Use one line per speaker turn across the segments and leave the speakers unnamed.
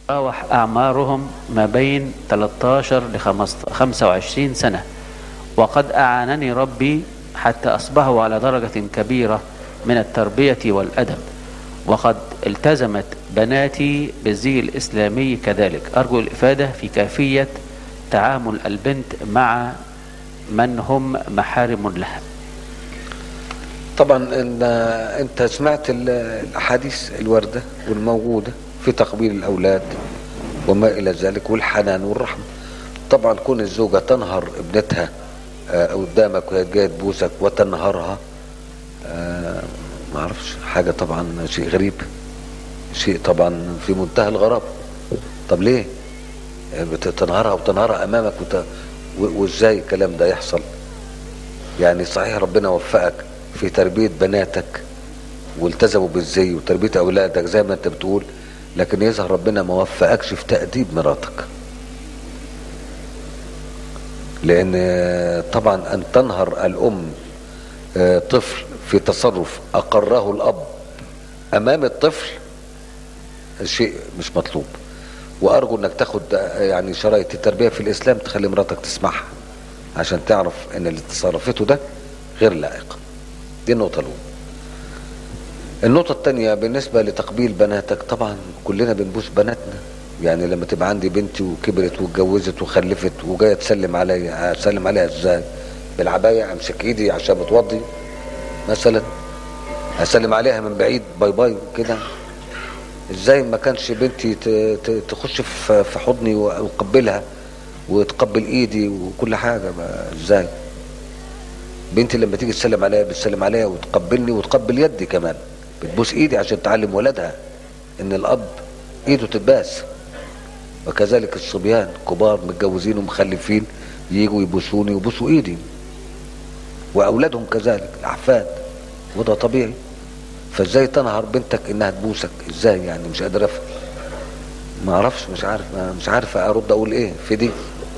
تراوح أعمارهم ما بين 13 ل 25 سنة وقد أعانني ربي حتى أصبحوا على درجة كبيرة من التربية والأدب وقد التزمت بناتي بالزي الإسلامي كذلك أرجو الإفادة في كيفية تعامل البنت مع من هم محارم لها
طبعا إن انت سمعت ال- الاحاديث الوارده والموجوده في تقبيل الاولاد وما الى ذلك والحنان والرحمه طبعا كون الزوجه تنهر ابنتها آه، قدامك وهي جايه تبوسك وتنهرها آه، ما اعرفش حاجه طبعا شيء غريب شيء طبعا في منتهى الغرابه طب ليه آه، بت- تنهرها وتنهرها امامك وت... و- وازاي الكلام ده يحصل يعني صحيح ربنا وفقك في تربية بناتك والتزموا بالزي وتربية أولادك زي ما أنت بتقول لكن يظهر ربنا ما وفقكش في تأديب مراتك لأن آه، طبعا أن تنهر الأم آه، طفل في تصرف أقره الأب أمام الطفل شيء مش مطلوب وأرجو أنك تاخد آه، يعني شرايط التربية في الإسلام تخلي مراتك تسمعها عشان تعرف ان اللي تصرفته ده غير لائق دي النقطة الأولى النقطة الثانية بالنسبة لتقبيل بناتك طبعا كلنا بنبوس بناتنا يعني لما تبقى عندي بنتي وكبرت واتجوزت وخلفت وجاية تسلم عليا اسلم عليها ازاي بالعباية امسك ايدي عشان بتوضي مثلا اسلم عليها من بعيد باي باي كده ازاي ما كانش بنتي ت- ت- تخش في في حضني واقبلها وتقبل ايدي وكل حاجه ما ازاي بنتي لما تيجي تسلم عليا بتسلم عليا وتقبلني وتقبل يدي كمان بتبوس ايدي عشان تعلم ولادها ان الاب ايده تتباس وكذلك الصبيان كبار متجوزين ومخلفين يجوا يبوسوني ويبوسوا ايدي واولادهم كذلك الاحفاد وده طبيعي فازاي تنهر بنتك انها تبوسك ازاي يعني مش قادر افهم ما اعرفش مش عارف ما مش عارف ارد اقول ايه في دي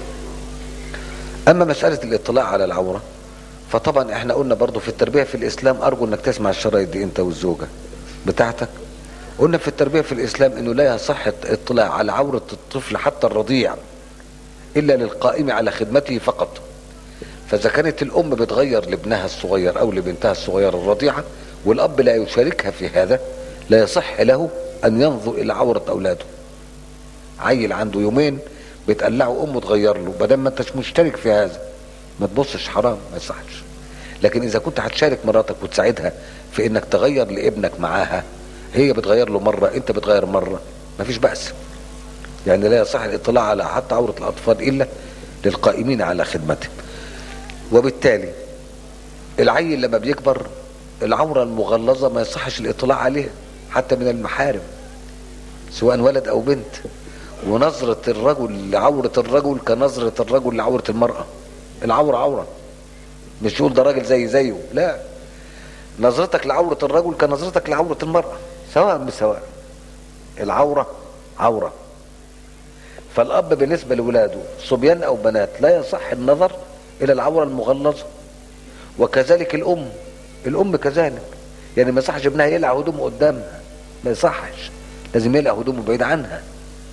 اما مساله الاطلاع على العوره فطبعا احنا قلنا برضو في التربيه في الاسلام ارجو انك تسمع الشرايط دي انت والزوجه بتاعتك قلنا في التربيه في الاسلام انه لا يصح الاطلاع على عوره الطفل حتى الرضيع الا للقائم على خدمته فقط فاذا كانت الام بتغير لابنها الصغير او لبنتها الصغيره الرضيعه والاب لا يشاركها في هذا لا يصح له ان ينظر الى عوره اولاده عيل عنده يومين بتقلعه امه تغير له بدل ما انتش مشترك في هذا ما تبصش حرام ما يصحش لكن اذا كنت هتشارك مراتك وتساعدها في انك تغير لابنك معاها هي بتغير له مره انت بتغير مره مفيش باس يعني لا يصح الاطلاع على حتى عوره الاطفال الا للقائمين على خدمتهم وبالتالي العيل لما بيكبر العوره المغلظه ما يصحش الاطلاع عليها حتى من المحارم سواء ولد او بنت ونظرة الرجل لعورة الرجل كنظرة الرجل لعورة المرأة العورة عورة مش يقول ده راجل زي زيه لا نظرتك لعورة الرجل كنظرتك لعورة المرأة سواء بسواء العورة عورة فالأب بالنسبة لولاده صبيان أو بنات لا يصح النظر إلى العورة المغلظة وكذلك الأم الأم كذلك يعني ما يصحش ابنها يقلع هدومه قدامها ما يصحش لازم يقلع هدومه بعيد عنها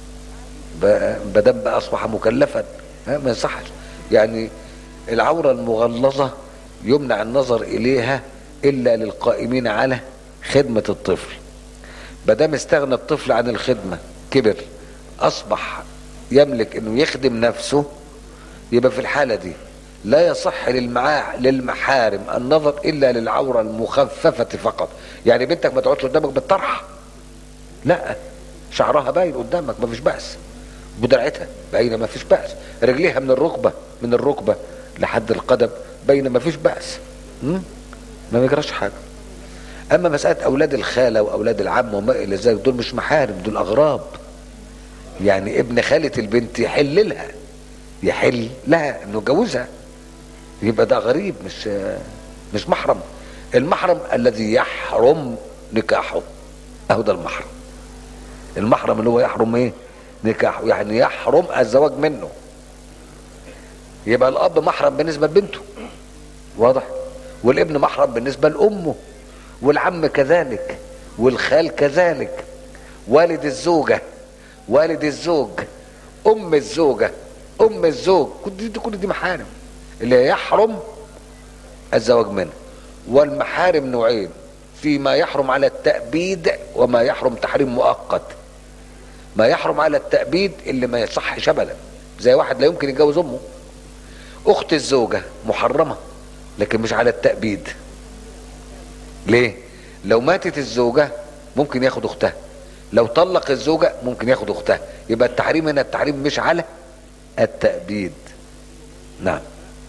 بدم اصبح مكلفا ها، ما يصحش يعني العوره المغلظه يمنع النظر اليها الا للقائمين على خدمه الطفل بدام استغنى الطفل عن الخدمه كبر اصبح يملك انه يخدم نفسه يبقى في الحاله دي لا يصح للمعا للمحارم النظر الا للعوره المخففه فقط يعني بنتك ما تقعدش قدامك بالطرح لا شعرها باين قدامك ما فيش بأس بدرعتها باينه ما فيش بأس رجليها من الركبه من الركبه لحد القدم باينه ما فيش بأس م? ما بيجراش حاجه اما مساله اولاد الخاله واولاد العم وما الى ذلك دول مش محارم دول اغراب يعني ابن خاله البنت يحل لها يحل لها انه يتجوزها يبقى ده غريب مش مش محرم المحرم الذي يحرم نكاحه اهو ده المحرم المحرم اللي هو يحرم ايه نكاحه يعني يحرم الزواج منه يبقى الاب محرم بالنسبه لبنته واضح والابن محرم بالنسبه لامه والعم كذلك والخال كذلك والد الزوجه والد الزوج ام الزوجه ام الزوج كل دي كل دي محارم اللي يحرم الزواج منها والمحارم نوعين فيما يحرم على التأبيد وما يحرم تحريم مؤقت ما يحرم على التأبيد اللي ما يصحش ابدا زي واحد لا يمكن يتجوز امه اخت الزوجة محرمة لكن مش على التأبيد ليه لو ماتت الزوجة ممكن ياخد اختها لو طلق الزوجة ممكن ياخد اختها يبقى التحريم هنا التحريم مش على التأبيد نعم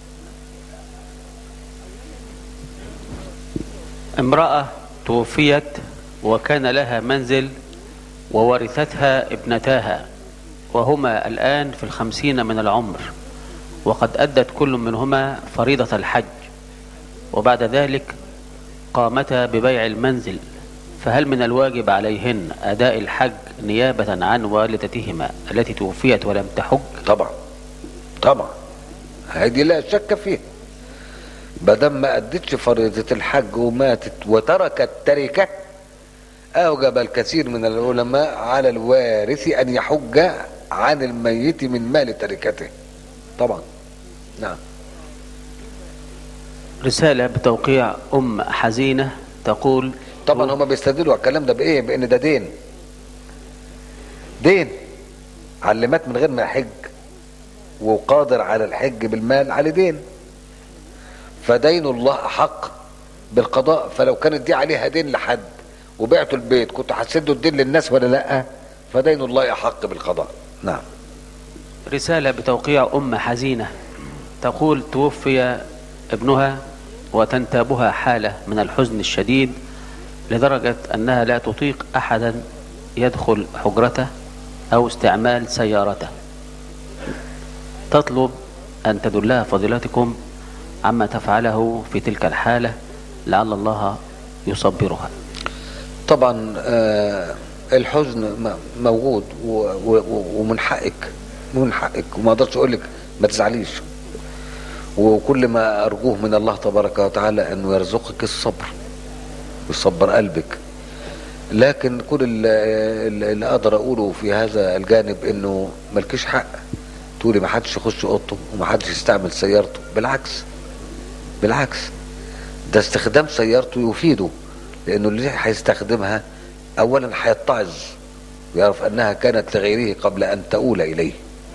امرأة توفيت وكان لها منزل وورثتها ابنتاها وهما الآن في الخمسين من العمر وقد أدت كل منهما فريضة الحج وبعد ذلك قامتا ببيع المنزل فهل من الواجب عليهن أداء الحج نيابة عن والدتهما التي توفيت ولم تحج
طبعا طبعا هذه لا شك فيها بدل ما ادتش فريضة الحج وماتت وتركت تركة اوجب الكثير من العلماء على الوارث ان يحج عن الميت من مال تركته طبعا نعم
رسالة بتوقيع أم حزينة تقول
طبعا هما بيستدلوا على الكلام ده بايه بان ده دين دين علمت من غير ما يحج وقادر على الحج بالمال على دين فدين الله احق بالقضاء فلو كانت دي عليها دين لحد وبعتوا البيت كنت هتسدوا الدين للناس ولا لا فدين الله احق بالقضاء نعم
رسالة بتوقيع أم حزينة تقول توفي ابنها وتنتابها حالة من الحزن الشديد لدرجة أنها لا تطيق أحدا يدخل حجرته أو استعمال سيارته تطلب أن تدلها فضيلتكم عما تفعله في تلك الحالة لعل الله يصبرها
طبعا آه الحزن م- موجود و- و- ومن حقك من حقك وما اقدرش اقول لك ما تزعليش وكل ما ارجوه من الله تبارك وتعالى انه يرزقك الصبر ويصبر قلبك لكن كل اللي اللي اقدر اقوله في هذا الجانب انه ملكيش حق تقولي ما حدش يخش اوضته وما حدش يستعمل سيارته بالعكس بالعكس ده استخدام سيارته يفيده لانه اللي هيستخدمها اولا هيتعظ ويعرف انها كانت لغيره قبل ان تؤول اليه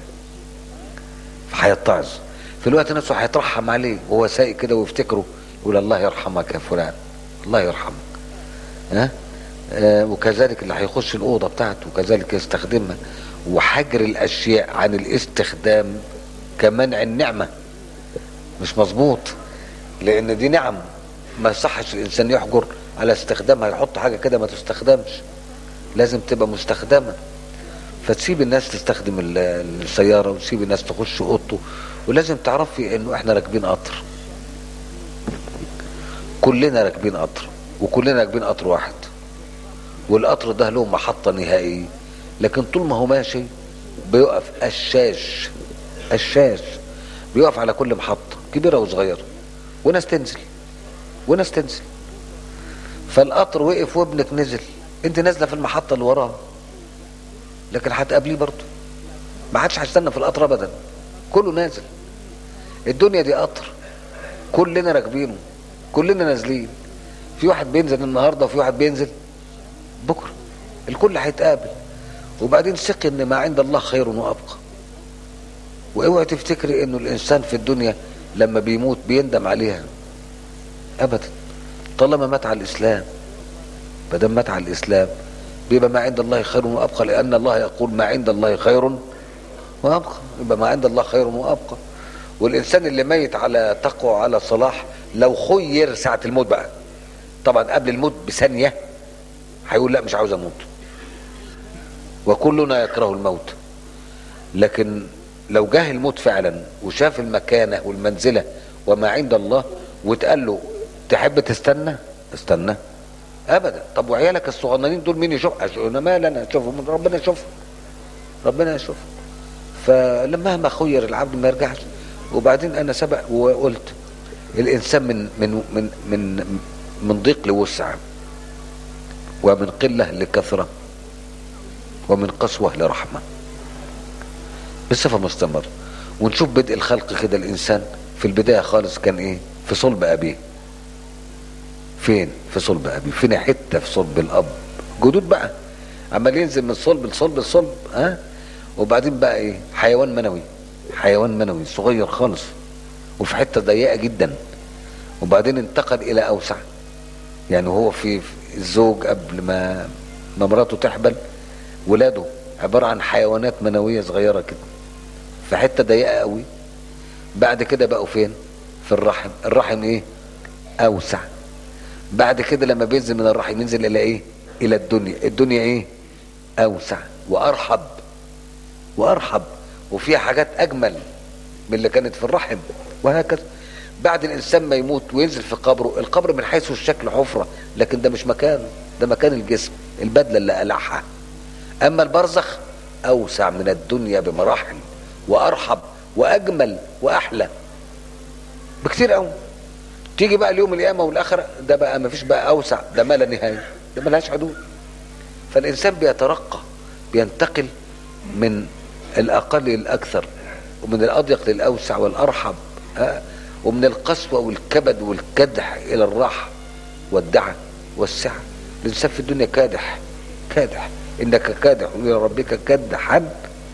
فهيتعظ في الوقت نفسه هيترحم عليه وهو سايق كده ويفتكره يقول الله يرحمك يا فلان الله يرحمك ها آه وكذلك اللي هيخش الاوضه بتاعته وكذلك يستخدمها وحجر الاشياء عن الاستخدام كمنع النعمه مش مظبوط لان دي نعم ما يصحش الانسان يحجر على استخدامها يحط حاجه كده ما تستخدمش لازم تبقى مستخدمه فتسيب الناس تستخدم ال- السياره وتسيب الناس تخش اوضته ولازم تعرفي انه احنا راكبين قطر كلنا راكبين قطر وكلنا راكبين قطر واحد والقطر ده له محطه نهائيه لكن طول ما هو ماشي بيقف الشاش الشاش بيقف على كل محطه كبيره وصغيره وناس تنزل وناس تنزل فالقطر وقف وابنك نزل انت نازله في المحطه اللي وراها لكن هتقابليه برضه ما حدش هيستنى في القطر ابدا كله نازل الدنيا دي قطر كلنا راكبينه كلنا نازلين في واحد بينزل النهارده وفي واحد بينزل بكره الكل هيتقابل وبعدين ثقي ان ما عند الله خير وابقى واوعي تفتكري انه الانسان في الدنيا لما بيموت بيندم عليها ابدا طالما مات على الاسلام بدل مات على الاسلام بيبقى ما عند الله خير وابقى لان الله يقول ما عند الله خير وابقى يبقى ما عند الله خير وابقى والانسان اللي ميت على تقوى وعلى صلاح لو خير ساعه الموت بقى طبعا قبل الموت بثانيه هيقول لا مش عاوز اموت وكلنا يكره الموت لكن لو جاه الموت فعلا وشاف المكانه والمنزله وما عند الله واتقال له تحب تستنى استنى ابدا طب وعيالك الصغننين دول مين يشوف انا مال انا اشوفهم ربنا يشوفهم ربنا يشوفهم فلما ما خير العبد ما يرجعش وبعدين انا سبق وقلت الانسان من من من من من ضيق لوسع ومن قله لكثره ومن قسوة لرحمة بصفة مستمرة ونشوف بدء الخلق كده الإنسان في البداية خالص كان إيه في صلب أبيه فين في صلب أبيه فين حتة في صلب الأب جدود بقى عمال ينزل من صلب لصلب لصلب ها وبعدين بقى إيه حيوان منوي حيوان منوي صغير خالص وفي حتة ضيقة جدا وبعدين انتقل إلى أوسع يعني هو في في الزوج قبل ما ما مراته تحبل ولاده عبارة عن حيوانات منوية صغيرة كده في حتة ضيقة قوي بعد كده بقوا فين في الرحم الرحم ايه اوسع بعد كده لما بينزل من الرحم ينزل الى ايه الى الدنيا الدنيا ايه اوسع وارحب وارحب وفيها حاجات اجمل من اللي كانت في الرحم وهكذا بعد الانسان ما يموت وينزل في قبره القبر من حيث الشكل حفره لكن ده مش مكانه ده مكان الجسم البدله اللي قلعها اما البرزخ اوسع من الدنيا بمراحل وارحب واجمل واحلى بكتير قوي تيجي بقى اليوم القيامه والاخره ده بقى ما فيش بقى اوسع ده ما لا نهايه ده ملهاش حدود فالانسان بيترقى بينتقل من الاقل للاكثر ومن الاضيق للاوسع والارحب ها ومن القسوه والكبد والكدح الى الراحه والدعه والسعه الانسان في الدنيا كادح كادح انك كادح الى ربك كدحا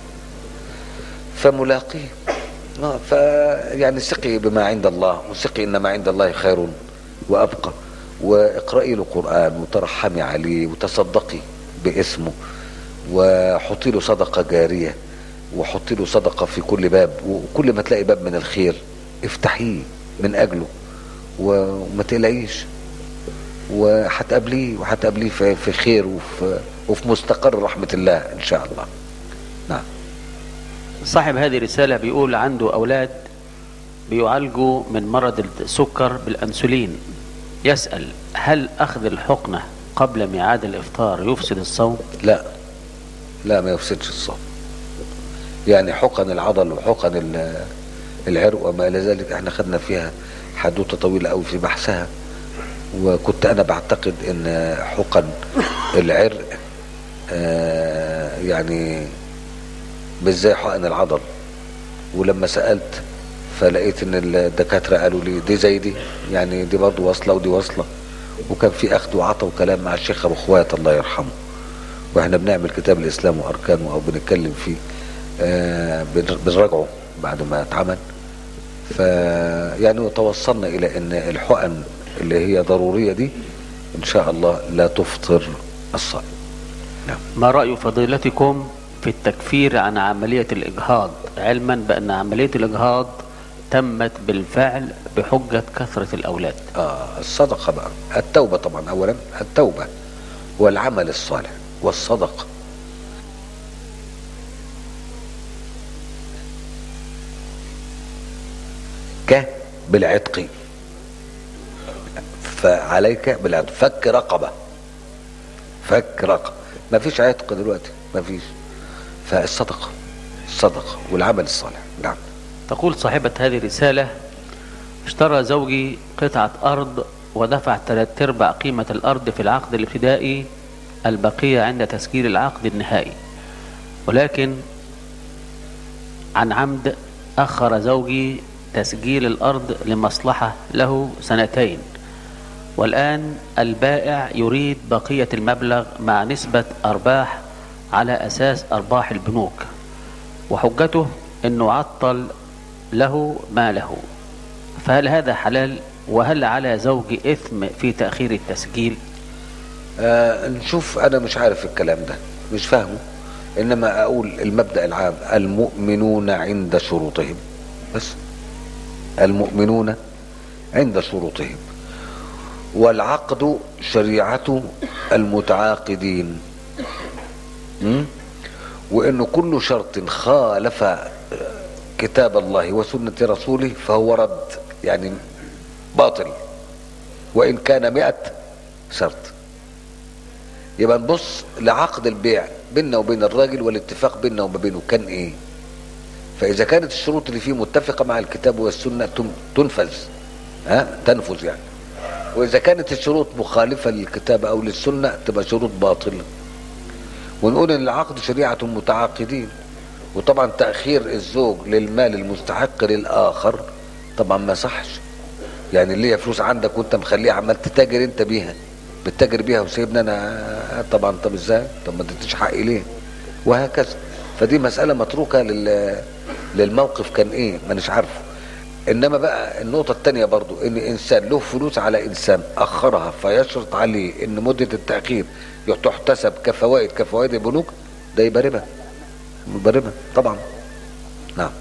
فملاقيه اه ف يعني سقي بما عند الله وسقي ان ما عند الله خير وابقى واقرأي له قرآن وترحمي عليه وتصدقي باسمه وحطي له صدقة جارية وحطي له صدقة في كل باب وكل ما تلاقي باب من الخير افتحيه من أجله وما تقلقيش وهتقابليه وهتقابليه في في خير وفي وفي مستقر رحمة الله إن شاء الله نعم
صاحب هذه الرسالة بيقول عنده أولاد بيعالجوا من مرض السكر بالأنسولين يسأل هل أخذ الحقنة قبل ميعاد الإفطار يفسد الصوم؟
لا لا ما يفسدش الصوم يعني حقن العضل وحقن ال- العرق وما الى ذلك احنا خدنا فيها حدوته طويله قوي في بحثها وكنت انا بعتقد ان حقن العرق آه يعني مش زي حقن العضل ولما سالت فلقيت ان الدكاتره قالوا لي دي زي دي يعني دي برضه واصله ودي واصله وكان في اخذ وعطا وكلام مع الشيخ ابو خوات الله يرحمه واحنا بنعمل كتاب الاسلام واركانه او بنتكلم فيه آه بن- بنراجعه بعد ما اتعمل ف يعني توصلنا الى ان الحقن اللي هي ضروريه دي ان شاء الله لا تفطر الصائم نعم
ما رأي فضيلتكم في التكفير عن عملية الإجهاض علما بأن عملية الإجهاض تمت بالفعل بحجة كثرة الأولاد
آه الصدقة بقى التوبة طبعا أولا التوبة والعمل الصالح والصدقة ك بالعتق فعليك بالعتق فك رقبة فك رقبة ما فيش عتق دلوقتي ما فيش فالصدقة الصدقة والعمل الصالح نعم
تقول صاحبة هذه الرسالة اشترى زوجي قطعة أرض ودفع ثلاث أرباع قيمة الأرض في العقد الابتدائي البقية عند تسجيل العقد النهائي ولكن عن عمد أخر زوجي تسجيل الأرض لمصلحة له سنتين والآن البائع يريد بقية المبلغ مع نسبة أرباح على أساس أرباح البنوك وحجته أنه عطل له ماله فهل هذا حلال وهل على زوجي إثم في تأخير التسجيل
آه نشوف انا مش عارف الكلام ده مش فاهمه انما اقول المبدا العام المؤمنون عند شروطهم بس المؤمنون عند شروطهم والعقد شريعه المتعاقدين م? وانه كل شرط خالف كتاب الله وسنه رسوله فهو رد يعني باطل وان كان مئة شرط يبقى نبص لعقد البيع بيننا وبين الراجل والاتفاق بيننا وما بينه كان ايه فاذا كانت الشروط اللي فيه متفقه مع الكتاب والسنه تن- تنفذ ها تنفذ يعني واذا كانت الشروط مخالفه للكتاب او للسنه تبقى شروط باطله ونقول ان العقد شريعة المتعاقدين وطبعا تأخير الزوج للمال المستحق للآخر طبعا ما صحش يعني اللي هي فلوس عندك وانت مخليها عمال تتاجر انت بيها بتتاجر بيها وسيبني انا طبعا طب ازاي طب ما اديتش حقي ليه وهكذا فدي مسألة متروكة لل للموقف كان ايه مانيش عارفه انما بقى النقطة التانية برضو ان انسان له فلوس على انسان اخرها فيشرط عليه ان مدة التأخير تحتسب كفوائد كفوائد البنوك ده يبقى ربا يبقى ربا طبعا نعم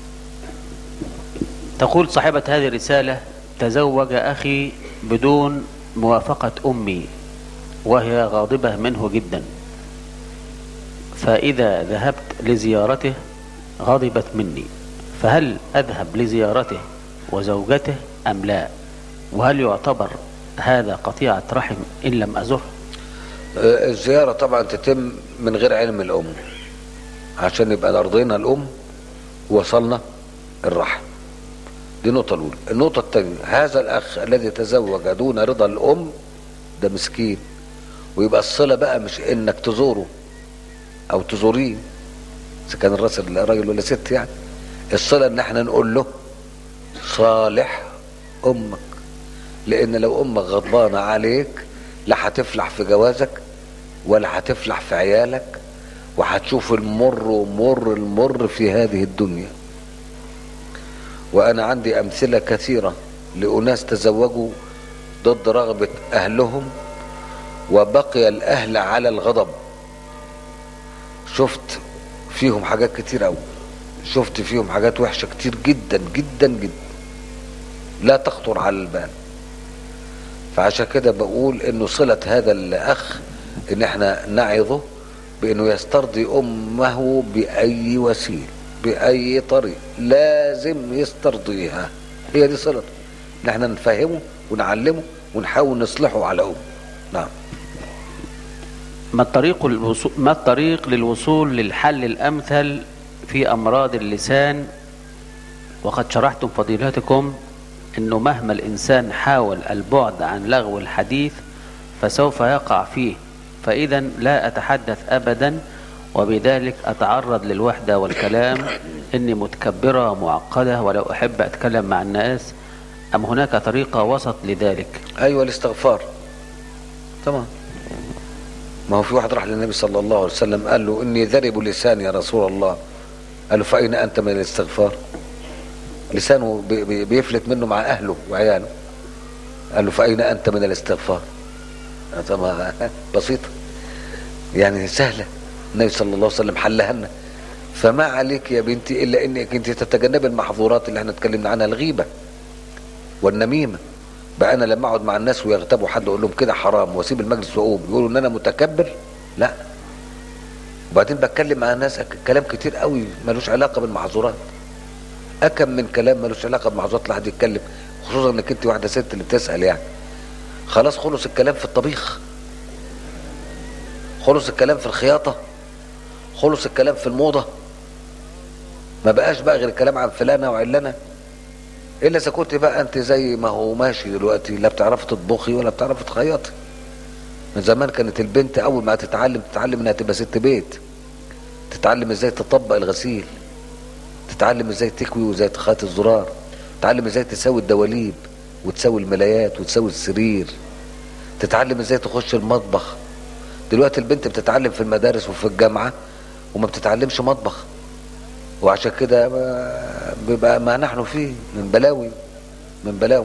تقول صاحبة هذه الرسالة تزوج أخي بدون موافقة أمي وهي غاضبة منه جدا فإذا ذهبت لزيارته غضبت مني فهل أذهب لزيارته وزوجته أم لا وهل يعتبر هذا قطيعة رحم إن لم أزره
آه، الزيارة طبعا تتم من غير علم الأم عشان يبقى أرضينا الأم وصلنا الرحم دي النقطة الأولى النقطة الثانية هذا الأخ الذي تزوج دون رضا الأم ده مسكين ويبقى الصلة بقى مش إنك تزوره أو تزوريه إذا كان الراجل راجل ولا ست يعني الصلة إن إحنا نقول له صالح أمك لأن لو أمك غضبانة عليك لا هتفلح في جوازك ولا هتفلح في عيالك وهتشوف المر ومر المر في هذه الدنيا وانا عندي امثله كثيره لاناس تزوجوا ضد رغبه اهلهم وبقي الاهل على الغضب شفت فيهم حاجات كتير قوي شفت فيهم حاجات وحشه كتير جدا جدا جدا لا تخطر على البال فعشان كده بقول انه صله هذا الاخ ان احنا نعظه بانه يسترضي امه باي وسيله باي طريق لازم يسترضيها هي دي صلته ان احنا نفهمه ونعلمه ونحاول نصلحه على امه نعم
ما الطريق الوصول ما الطريق للوصول للحل الأمثل في أمراض اللسان وقد شرحتم فضيلتكم أنه مهما الإنسان حاول البعد عن لغو الحديث فسوف يقع فيه فإذا لا أتحدث أبدا وبذلك أتعرض للوحدة والكلام إني متكبرة معقدة ولو أحب أتكلم مع الناس أم هناك طريقة وسط لذلك
ايوه الاستغفار طبعا ما هو في واحد راح للنبي صلى الله عليه وسلم قال له اني ذرب لساني يا رسول الله قال له فاين انت من الاستغفار لسانه بي- بي- بيفلت منه مع اهله وعياله قال له فاين انت من الاستغفار آه طبعا بسيطه يعني سهله النبي صلى الله عليه وسلم حلها لنا فما عليك يا بنتي الا انك انت تتجنب المحظورات اللي احنا اتكلمنا عنها الغيبه والنميمه بقى انا لما اقعد مع الناس ويغتابوا حد اقول لهم كده حرام واسيب المجلس واقوم يقولوا ان انا متكبر لا وبعدين بتكلم مع ناس أك- كلام كتير قوي ملوش علاقه بالمحظورات اكم من كلام ملوش علاقه بالمحظورات لحد يتكلم خصوصا انك انت واحده ست اللي بتسال يعني خلاص خلص الكلام في الطبيخ خلص الكلام في الخياطه خلص الكلام في الموضه ما بقاش بقى غير الكلام عن فلانه وعلانه الا اذا كنت بقى انت زي ما هو ماشي دلوقتي لا بتعرفي تطبخي ولا بتعرفي تخيطي من زمان كانت البنت اول ما تتعلم تتعلم انها تبقى ست بيت تتعلم ازاي تطبق الغسيل تتعلم ازاي تكوي وازاي تخيط الزرار تتعلم ازاي تسوي الدواليب وتسوي الملايات وتسوي السرير تتعلم ازاي تخش المطبخ دلوقتي البنت بتتعلم في المدارس وفي الجامعه وما بتتعلمش مطبخ وعشان كده ما- بيبقى ما نحن فيه من بلاوي من بلاوي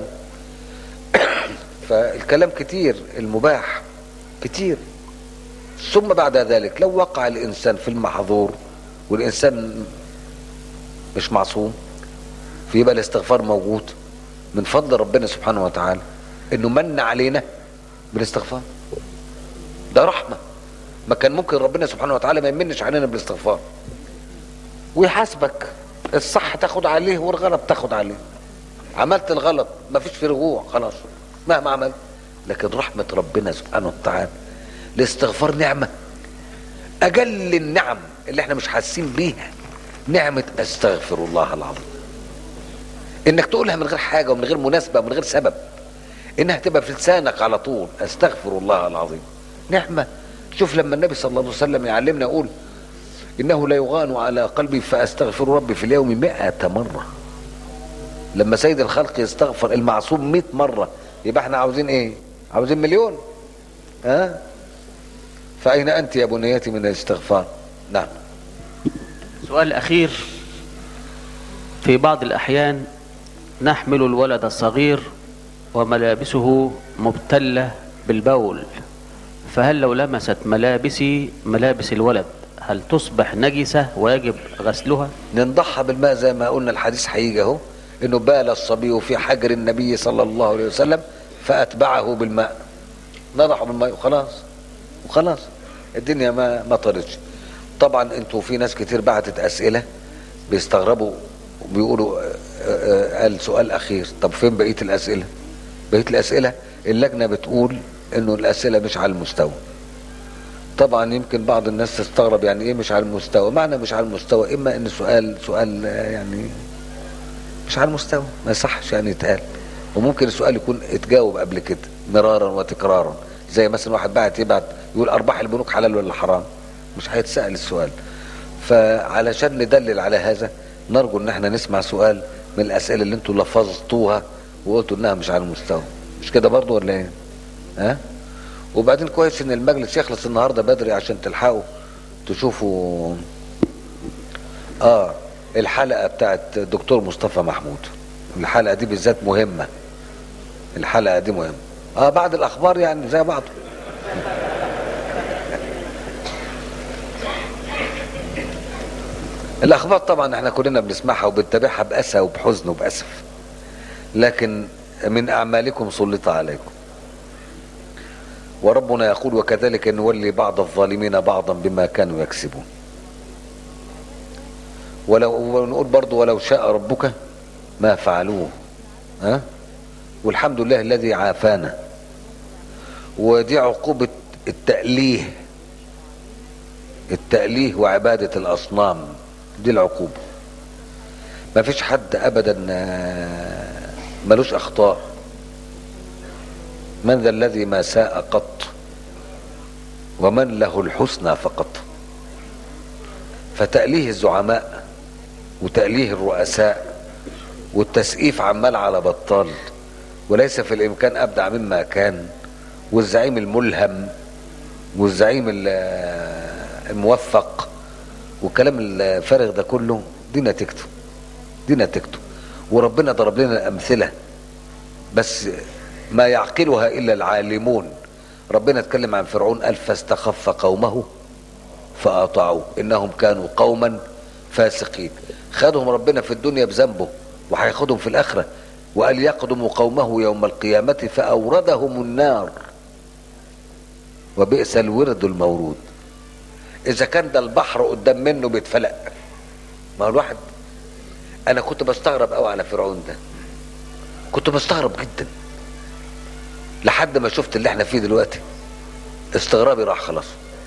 فالكلام كتير المباح كتير ثم بعد ذلك لو وقع الانسان في المحظور والانسان مش معصوم فيبقى الاستغفار موجود من فضل ربنا سبحانه وتعالى انه من علينا بالاستغفار ده رحمه ما كان ممكن ربنا سبحانه وتعالى ما يمنش علينا بالاستغفار ويحاسبك الصح تاخد عليه والغلط تاخد عليه عملت الغلط ما فيش في رجوع خلاص مهما عملت لكن رحمة ربنا سبحانه وتعالى الاستغفار نعمة أجل النعم اللي احنا مش حاسين بيها نعمة استغفر الله العظيم انك تقولها من غير حاجة ومن غير مناسبة ومن غير سبب انها تبقى في لسانك على طول استغفر الله العظيم نعمة شوف لما النبي صلى الله عليه وسلم يعلمنا يقول انه لا يغان على قلبي فاستغفر ربي في اليوم مئة مرة لما سيد الخلق يستغفر المعصوم مئة مرة يبقى احنا عاوزين ايه عاوزين مليون ها فأين أنت يا بنيتي من الاستغفار نعم
سؤال أخير في بعض الأحيان نحمل الولد الصغير وملابسه مبتلة بالبول فهل لو لمست ملابسي ملابس الولد هل تصبح نجسة ويجب غسلها
ننضحها بالماء زي ما قلنا الحديث هيجي اهو انه بال الصبي في حجر النبي صلى الله عليه وسلم فاتبعه بالماء نضحه بالماء وخلاص وخلاص الدنيا ما ما طارتش طبعا انتوا في ناس كتير بعتت اسئله بيستغربوا وبيقولوا آه، آه، قال سؤال اخير طب فين بقيه الاسئله بقيه الاسئله اللجنه بتقول انه الاسئله مش على المستوى طبعا يمكن بعض الناس تستغرب يعني ايه مش على المستوى معنى مش على المستوى اما ان سؤال سؤال آه، يعني مش على المستوى ما يصحش يعني يتقال وممكن السؤال يكون اتجاوب قبل كده مرارا وتكرارا زي مثلا واحد بعت يبعت يقول ارباح البنوك حلال ولا حرام مش هيتسال السؤال فعلشان ندلل على هذا نرجو ان احنا نسمع سؤال من الاسئله اللي انتوا لفظتوها وقلتوا انها مش على المستوى مش كده برضو ولا ايه ها وبعدين كويس ان المجلس يخلص النهارده بدري عشان تلحقوا تشوفوا اه الحلقه بتاعت دكتور مصطفى محمود الحلقه دي بالذات مهمه الحلقه دي مهمه اه بعد الاخبار يعني زي بعض الاخبار طبعا احنا كلنا بنسمعها وبنتابعها باسى وبحزن وباسف لكن من اعمالكم سلط عليكم وربنا يقول وكذلك نولي بعض الظالمين بعضا بما كانوا يكسبون ولو ونقول برضو ولو شاء ربك ما فعلوه ها والحمد لله الذي عافانا ودي عقوبة التأليه التأليه وعبادة الأصنام دي العقوبة ما فيش حد أبدا آه، ملوش أخطاء من ذا الذي ما ساء قط ومن له الحسنى فقط فتأليه الزعماء وتأليه الرؤساء والتسقيف عمال على بطال وليس في الإمكان أبدع مما كان والزعيم الملهم والزعيم ال- الموفق والكلام الفارغ ده كله دي نتيجته دي نتيجته وربنا ضرب لنا الأمثلة بس ما يعقلها إلا العالمون ربنا اتكلم عن فرعون قال فاستخف قومه فأطاعوه إنهم كانوا قوما فاسقين خدهم ربنا في الدنيا بذنبه وهياخدهم في الآخرة وقال يقدم قومه يوم القيامة فأوردهم النار وبئس الورد المورود إذا كان ده البحر قدام منه بيتفلق ما هو الواحد أنا كنت بستغرب قوي على فرعون ده كنت بستغرب جدا لحد ما شفت اللي احنا فيه دلوقتي استغرابي راح خلاص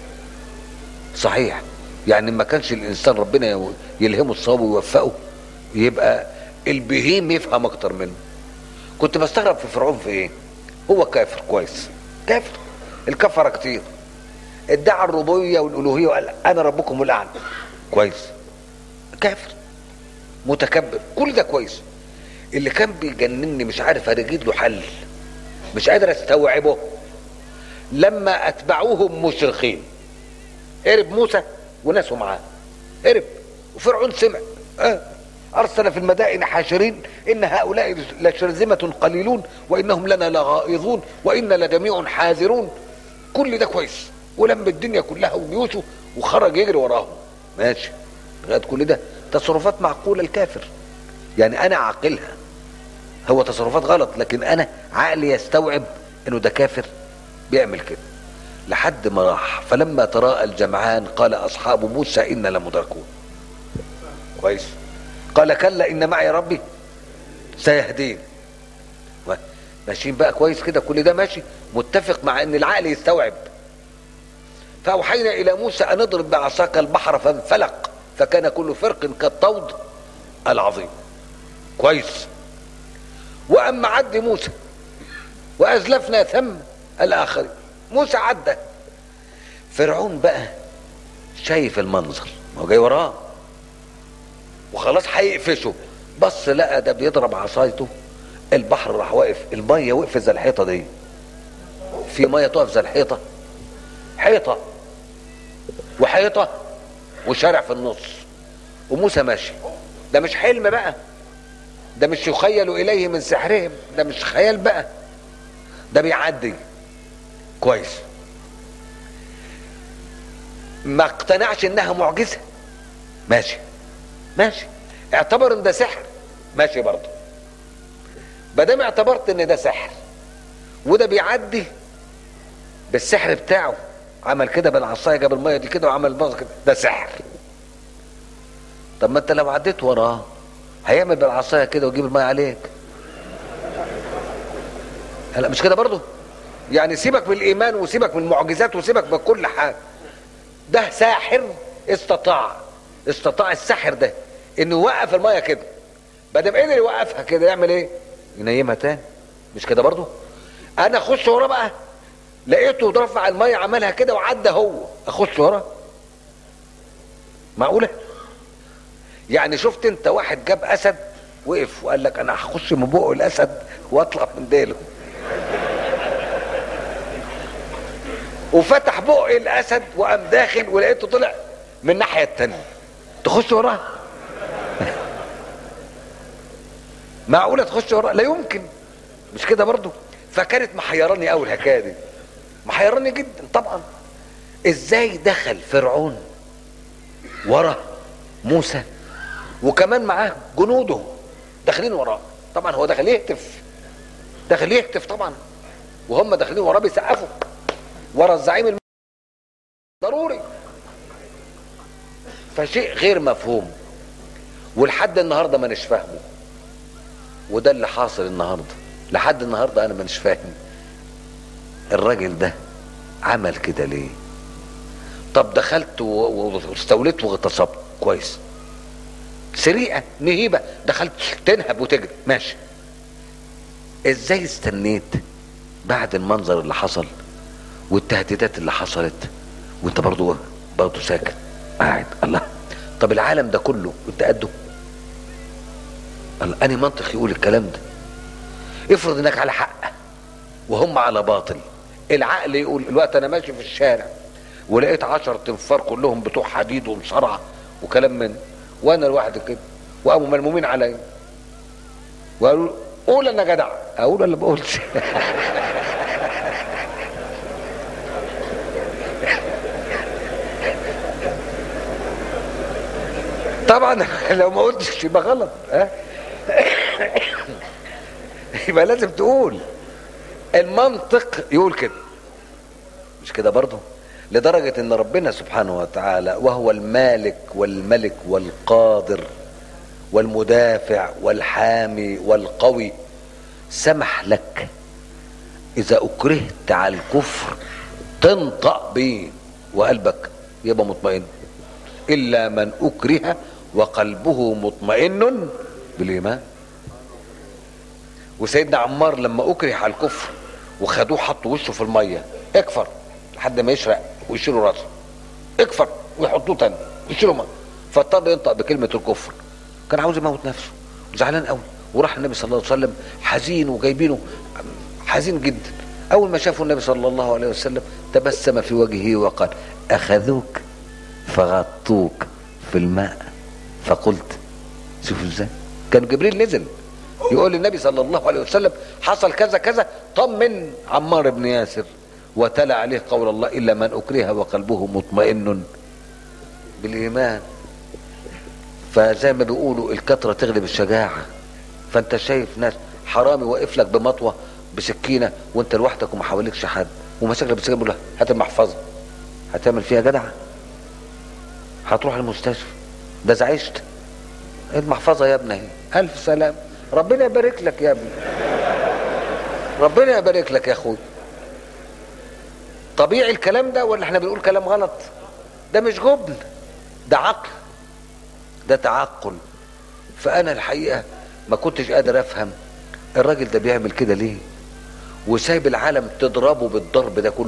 صحيح يعني ما كانش الانسان ربنا يلهمه الصواب ويوفقه يبقى البهيم يفهم اكتر منه كنت بستغرب في فرعون في ايه هو كافر كويس كافر الكفره كتير ادعى الربوبيه والالوهيه وقال انا ربكم الاعلى كويس كافر متكبر كل ده كويس اللي كان بيجنني مش عارف ارجد له حل مش قادر استوعبه لما اتبعوهم مشرقين هرب موسى وناسه معاه هرب وفرعون سمع آه. ارسل في المدائن حاشرين ان هؤلاء لشرذمه قليلون وانهم لنا لغائظون وانا لجميع حاذرون كل ده كويس ولم الدنيا كلها وجيوشه وخرج يجري وراهم ماشي لغايه كل ده تصرفات معقوله الكافر يعني انا عاقلها هو تصرفات غلط لكن انا عقلي يستوعب انه ده كافر بيعمل كده لحد ما راح فلما تراءى الجمعان قال اصحاب موسى انا لمدركون كويس قال كلا ان معي ربي سيهدين ماشيين بقى كويس كده كل ده ماشي متفق مع ان العقل يستوعب فاوحينا الى موسى ان اضرب بعصاك البحر فانفلق فكان كل فرق كالطود العظيم كويس واما عد موسى وازلفنا ثم الاخرين موسى عدى فرعون بقى شايف المنظر ما هو جاي وراه وخلاص هيقفشه بص لقى ده بيضرب عصايته البحر راح واقف الميه وقفت زي الحيطه دي في ميه تقف زي الحيطه حيطه وحيطه وشارع في النص وموسى ماشي ده مش حلم بقى ده مش يخيل اليه من سحرهم ده مش خيال بقى ده بيعدي كويس ما اقتنعش انها معجزه ماشي ماشي اعتبر ان ده سحر ماشي برضه دام اعتبرت ان ده سحر وده بيعدي بالسحر بتاعه عمل كده بالعصايه جاب الميه دي كده وعمل الميه كده ده سحر طب ما انت لو عديت وراه هيعمل بالعصايه كده ويجيب الميه عليك لا مش كده برضه يعني سيبك من الايمان وسيبك من المعجزات وسيبك من كل حاجه ده ساحر استطاع استطاع الساحر ده انه يوقف الميه كده بدل قدر يوقفها كده يعمل ايه ينيمها تاني مش كده برضه انا اخش وراه بقى لقيته رفع الميه عملها كده وعدى هو اخش وراه معقوله يعني شفت انت واحد جاب اسد وقف وقال لك انا هخش من بقه الاسد واطلع من ديله وفتح بق الاسد وقام داخل ولقيته طلع من الناحيه التانيه تخش وراه معقوله تخش وراه لا يمكن مش كده برضو فكانت محيراني قوي الحكايه دي محيراني جدا طبعا ازاي دخل فرعون ورا موسى وكمان معاه جنوده داخلين وراه طبعا هو داخل يهتف داخل يهتف طبعا وهم داخلين وراه بيسقفوا ورا الزعيم الم... ضروري فشيء غير مفهوم ولحد النهارده ما نش فاهمه وده اللي حاصل النهارده لحد النهارده انا مانيش فاهم الراجل ده عمل كده ليه طب دخلت واستوليت واغتصبت كويس سريقه نهيبه دخلت تنهب وتجري ماشي ازاي استنيت بعد المنظر اللي حصل والتهديدات اللي حصلت وانت برضو برضو ساكت قاعد الله طب العالم ده كله انت قده الله اني منطق يقول الكلام ده افرض انك على حق وهم على باطل العقل يقول الوقت انا ماشي في الشارع ولقيت عشر تنفار كلهم بتوع حديد ومصارعه وكلام من وانا لوحدي كده وقاموا ملمومين عليا وقالوا قول انا جدع اقول ولا بقولش طبعا لو ما قلتش يبقى غلط ها يبقى لازم تقول المنطق يقول كده مش كده برضه لدرجة ان ربنا سبحانه وتعالى وهو المالك والملك والقادر والمدافع والحامي والقوي سمح لك اذا اكرهت على الكفر تنطق به وقلبك يبقى مطمئن الا من اكره وقلبه مطمئن بالايمان وسيدنا عمار لما اكره على الكفر وخدوه حطوا وشه في الميه اكفر لحد ما يشرق ويشيلوا راسه اكفر ويحطوه تاني ويشيلوا ميه فاضطر ينطق بكلمه الكفر كان عاوز يموت نفسه زعلان قوي وراح النبي صلى الله عليه وسلم حزين وجايبينه حزين جدا اول ما شافوا النبي صلى الله عليه وسلم تبسم في وجهه وقال اخذوك فغطوك في الماء فقلت شوفوا ازاي كان جبريل نزل يقول للنبي صلى الله عليه وسلم حصل كذا كذا طمن عمار بن ياسر وتلا عليه قول الله الا من اكره وقلبه مطمئن بالايمان فزي ما بيقولوا الكثره تغلب الشجاعه فانت شايف ناس حرامي واقف لك بمطوه بسكينه وانت لوحدك وما حواليكش حد وماسك لك بسكينه بيقول هات المحفظه هتعمل فيها جدع هتروح المستشفى ده زعجت المحفظه يا ابني الف سلام ربنا يبارك لك يا ابني ربنا يبارك لك يا اخوي طبيعي الكلام ده ولا احنا بنقول كلام غلط ده مش جبن ده عقل ده تعقل فانا الحقيقه ما كنتش قادر افهم الراجل ده بيعمل كده ليه وسايب العالم تضربه بالضرب ده كله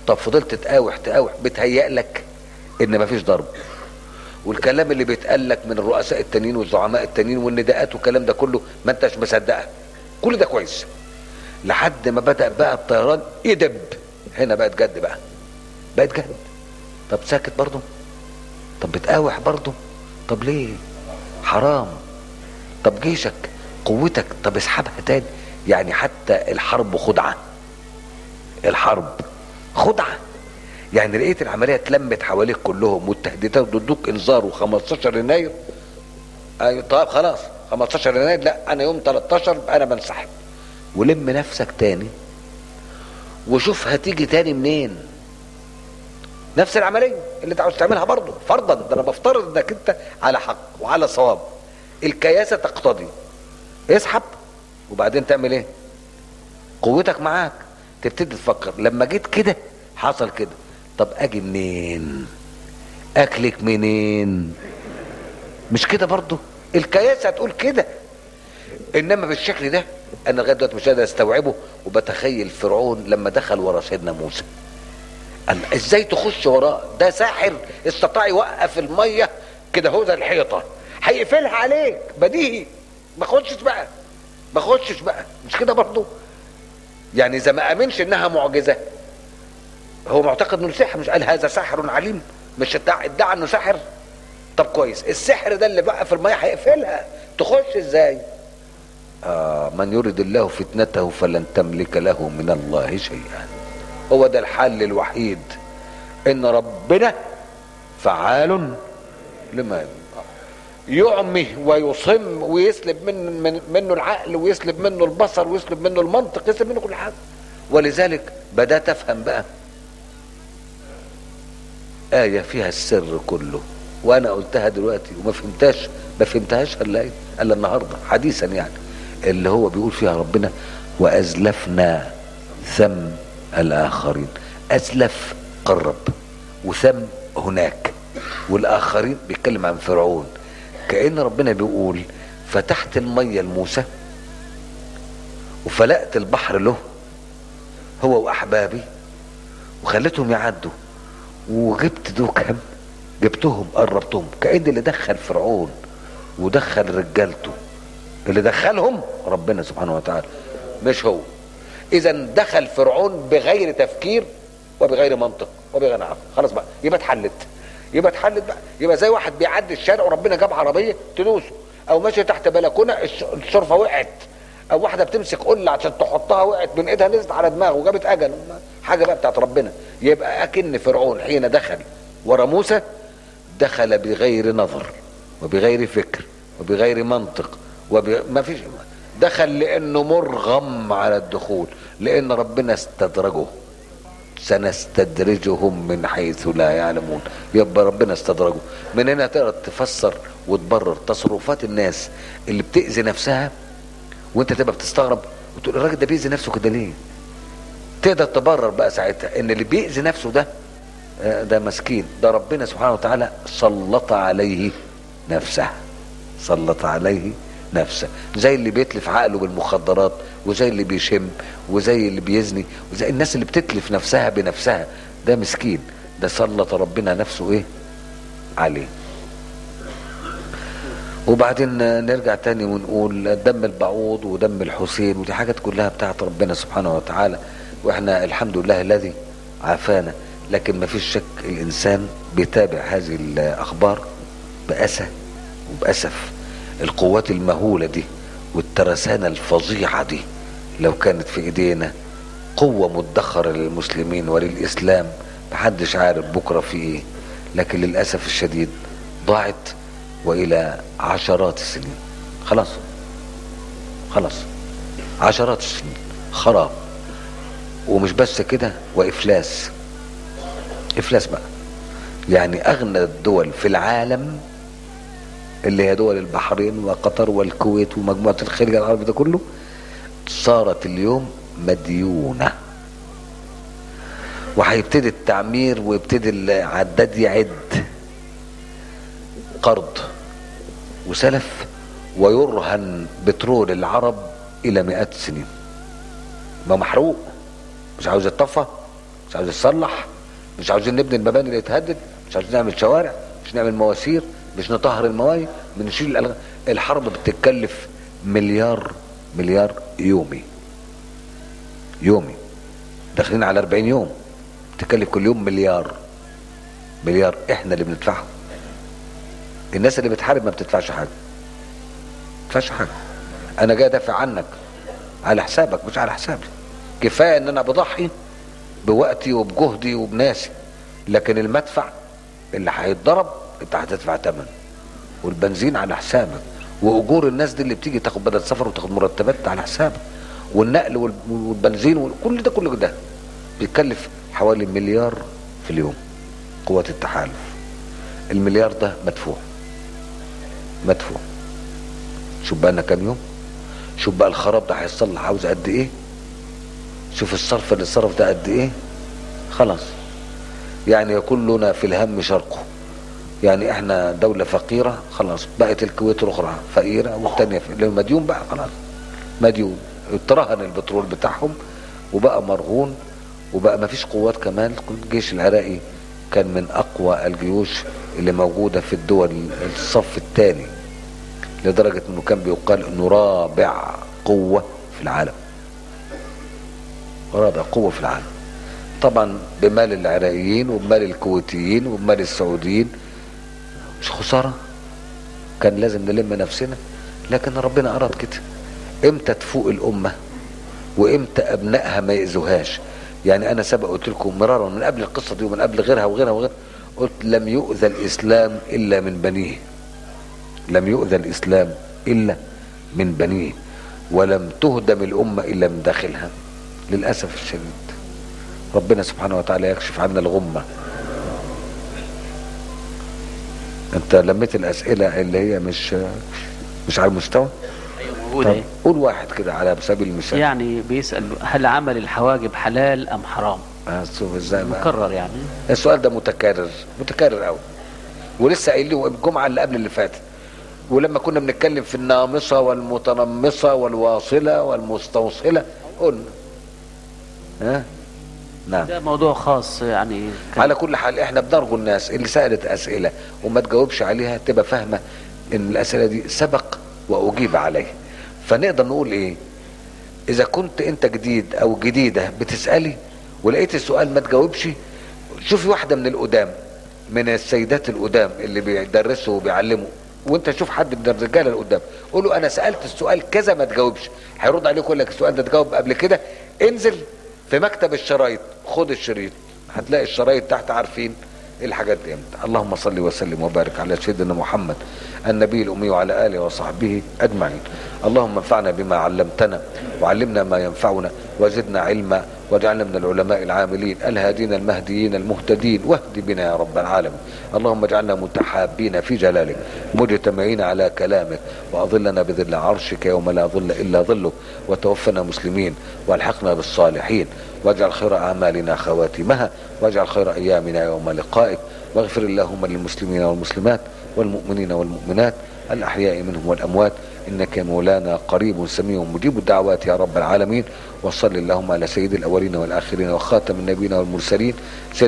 طب فضلت تقاوح تقاوح بتهيأ لك ان مفيش ضرب والكلام اللي بيتقال لك من الرؤساء التانيين والزعماء التانيين والنداءات والكلام ده كله ما انتش مصدقها كل ده كويس لحد ما بدأ بقى الطيران يدب هنا بقت جد بقى بقت جد طب ساكت برضه طب بتقاوح برضه طب ليه حرام طب جيشك قوتك طب اسحبها تاني يعني حتى الحرب خدعة الحرب خدعة يعني لقيت العملية اتلمت حواليك كلهم والتهديدات ضدك انذار و15 يناير ايوه طيب خلاص 15 يناير لا انا يوم 13 انا بنسحب ولم نفسك تاني وشوف هتيجي تاني منين نفس العملية اللي انت عاوز تعملها برضه فرضا ده انا بفترض انك انت على حق وعلى صواب الكياسة تقتضي اسحب وبعدين تعمل ايه قوتك معاك تبتدي تفكر لما جيت كده حصل كده طب اجي منين اكلك منين مش كده برضه الكياسة هتقول كده انما بالشكل ده انا لغايه دلوقتي مش قادر استوعبه وبتخيل فرعون لما دخل ورا سيدنا موسى قال ازاي تخش وراه ده ساحر استطاع يوقف الميه كده هو ده الحيطه هيقفلها عليك بديهي ما خشش بقى ما خشش بقى مش كده برضه يعني اذا ما امنش انها معجزه هو معتقد انه سحر مش قال هذا ساحر عليم مش ادعى ادعى انه ساحر طب كويس السحر ده اللي بقى في الميه هيقفلها تخش ازاي آه من يرد الله فتنته فلن تملك له من الله شيئا هو ده الحل الوحيد ان ربنا فعال لما يعمي ويصم ويسلب من, من منه العقل ويسلب منه البصر ويسلب منه المنطق يسلب منه كل حاجه ولذلك بدات افهم بقى آية فيها السر كله وأنا قلتها دلوقتي وما فهمتهاش ما فهمتهاش إلا إيه؟ إلا النهاردة حديثا يعني اللي هو بيقول فيها ربنا وأزلفنا ثم الآخرين أزلف قرب وثم هناك والآخرين بيتكلم عن فرعون كأن ربنا بيقول فتحت المية لموسى وفلقت البحر له هو وأحبابي وخليتهم يعدوا وجبت دول كام جبتهم قربتهم كأن اللي دخل فرعون ودخل رجالته اللي دخلهم ربنا سبحانه وتعالى مش هو اذا دخل فرعون بغير تفكير وبغير منطق وبغير عقل خلاص بقى يبقى اتحلت يبقى اتحلت بقى يبقى زي واحد بيعدي الشارع وربنا جاب عربيه تدوسه او ماشي تحت بلكونه الشرفه وقعت او واحده بتمسك قله عشان تحطها وقعت من ايدها نزلت على دماغه وجابت اجل حاجه بقى بتاعت ربنا يبقى اكن فرعون حين دخل ورا موسى دخل بغير نظر وبغير فكر وبغير منطق وب... ما فيش دخل لانه مرغم على الدخول لان ربنا استدرجه سنستدرجهم من حيث لا يعلمون يبقى ربنا استدرجه من هنا تقدر تفسر وتبرر تصرفات الناس اللي بتأذي نفسها وانت تبقى بتستغرب وتقول الراجل ده بيأذي نفسه كده ليه تقدر تبرر بقى ساعتها ان اللي بيأذي نفسه ده ده مسكين ده ربنا سبحانه وتعالى سلط عليه نفسه سلط عليه نفسه زي اللي بيتلف عقله بالمخدرات وزي اللي بيشم وزي اللي بيزني وزي الناس اللي بتتلف نفسها بنفسها ده مسكين ده سلط ربنا نفسه ايه عليه وبعدين نرجع تاني ونقول دم البعوض ودم الحسين ودي حاجات كلها بتاعت ربنا سبحانه وتعالى واحنا الحمد لله الذي عافانا لكن ما فيش شك الانسان بيتابع هذه الاخبار بأسى وبأسف القوات المهولة دي والترسانة الفظيعة دي لو كانت في ايدينا قوة مدخرة للمسلمين وللإسلام محدش عارف بكرة في ايه لكن للأسف الشديد ضاعت وإلى عشرات السنين خلاص خلاص عشرات السنين خراب ومش بس كده وإفلاس إفلاس بقى يعني أغنى الدول في العالم اللي هي دول البحرين وقطر والكويت ومجموعة الخليج العربي ده كله صارت اليوم مديونة وهيبتدي التعمير ويبتدي العداد يعد قرض وسلف ويرهن بترول العرب إلى مئات السنين ما محروق مش عاوز يتطفى مش عاوز يتصلح مش عاوزين نبني المباني اللي اتهدد مش عاوزين نعمل شوارع مش نعمل مواسير مش نطهر الموايه بنشيل الألغ... الحرب بتتكلف مليار مليار يومي يومي داخلين على 40 يوم تكلف كل يوم مليار مليار احنا اللي بندفعه الناس اللي بتحارب ما بتدفعش حاجه ما بتدفعش حاجه انا جاي ادافع عنك على حسابك مش على حسابي كفايه ان انا بضحي بوقتي وبجهدي وبناسي لكن المدفع اللي هيتضرب انت هتدفع ثمن والبنزين على حسابك واجور الناس دي اللي بتيجي تاخد بدل سفر وتاخد مرتبات على حسابك والنقل وال- والبنزين وكل ده كل ده بيتكلف حوالي مليار في اليوم قوة التحالف المليار ده مدفوع مدفوع شوف بقى لنا كام يوم شوف بقى الخراب ده هيتصلح عاوز قد ايه شوف الصرف اللي صرف ده قد ايه خلاص يعني كلنا في الهم شرقه يعني احنا دولة فقيرة خلاص بقت الكويت الاخرى فقيرة والتانية في- اللي مديون بقى خلاص مديون اترهن البترول بتاعهم وبقى مرهون وبقى ما فيش قوات كمان الجيش العراقي كان من اقوى الجيوش اللي موجودة في الدول الصف الثاني لدرجة انه كان بيقال انه رابع قوة في العالم رابع قوة في العالم طبعا بمال العراقيين وبمال الكويتيين وبمال السعوديين مش خسارة كان لازم نلم نفسنا لكن ربنا أراد كده امتى تفوق الأمة وامتى أبنائها ما يأذوهاش يعني أنا سبق قلت لكم مرارا من قبل القصة دي ومن قبل غيرها وغيرها وغيرها قلت لم يؤذى الإسلام إلا من بنيه لم يؤذى الإسلام إلا من بنيه ولم تهدم الأمة إلا من داخلها للأسف الشديد ربنا سبحانه وتعالى يكشف عنا الغمة انت لميت الأسئلة اللي هي مش مش على المستوى
ايوه موجوده
طب
اهي.
قول واحد كده على سبيل المثال
يعني بيسال هل عمل الحواجب حلال ام حرام
آه، شوف ازاي بقى.
مكرر يعني
السؤال ده متكرر متكرر قوي ولسه قايل له الجمعه اللي قبل اللي فاتت ولما كنا بنتكلم في النامصه والمتنمصه والواصله والمستوصله قلنا ها نعم
ده موضوع خاص يعني كان
على كل حال احنا بنرجو الناس اللي سالت اسئله وما تجاوبش عليها تبقى فاهمه ان الاسئله دي سبق واجيب عليها فنقدر نقول ايه اذا كنت انت جديد او جديده بتسالي ولقيت السؤال ما تجاوبش شوفي واحده من القدام من السيدات القدام اللي بيدرسوا وبيعلموا وانت شوف حد من الرجاله القدام قول له انا سالت السؤال كذا ما تجاوبش هيرد عليك يقول لك السؤال ده تجاوب قبل كده انزل في مكتب الشرايط خد الشريط هتلاقي الشرايط تحت عارفين ايه الحاجات دي امتى اللهم صل وسلم وبارك على سيدنا محمد النبي الامي وعلى اله وصحبه اجمعين اللهم انفعنا بما علمتنا وعلمنا ما ينفعنا وزدنا علما واجعلنا من العلماء العاملين الهادين المهديين المهتدين واهد بنا يا رب العالمين اللهم اجعلنا متحابين في جلالك مجتمعين على كلامك واظلنا بظل عرشك يوم لا ظل الا ظلك وتوفنا مسلمين والحقنا بالصالحين واجعل خير اعمالنا خواتمها واجعل خير ايامنا يوم لقائك واغفر اللهم للمسلمين والمسلمات والمؤمنين والمؤمنات الاحياء منهم والاموات انك يا مولانا قريب سميع مجيب الدعوات يا رب العالمين وصل اللهم على سيد الاولين والاخرين وخاتم النبيين والمرسلين سيدنا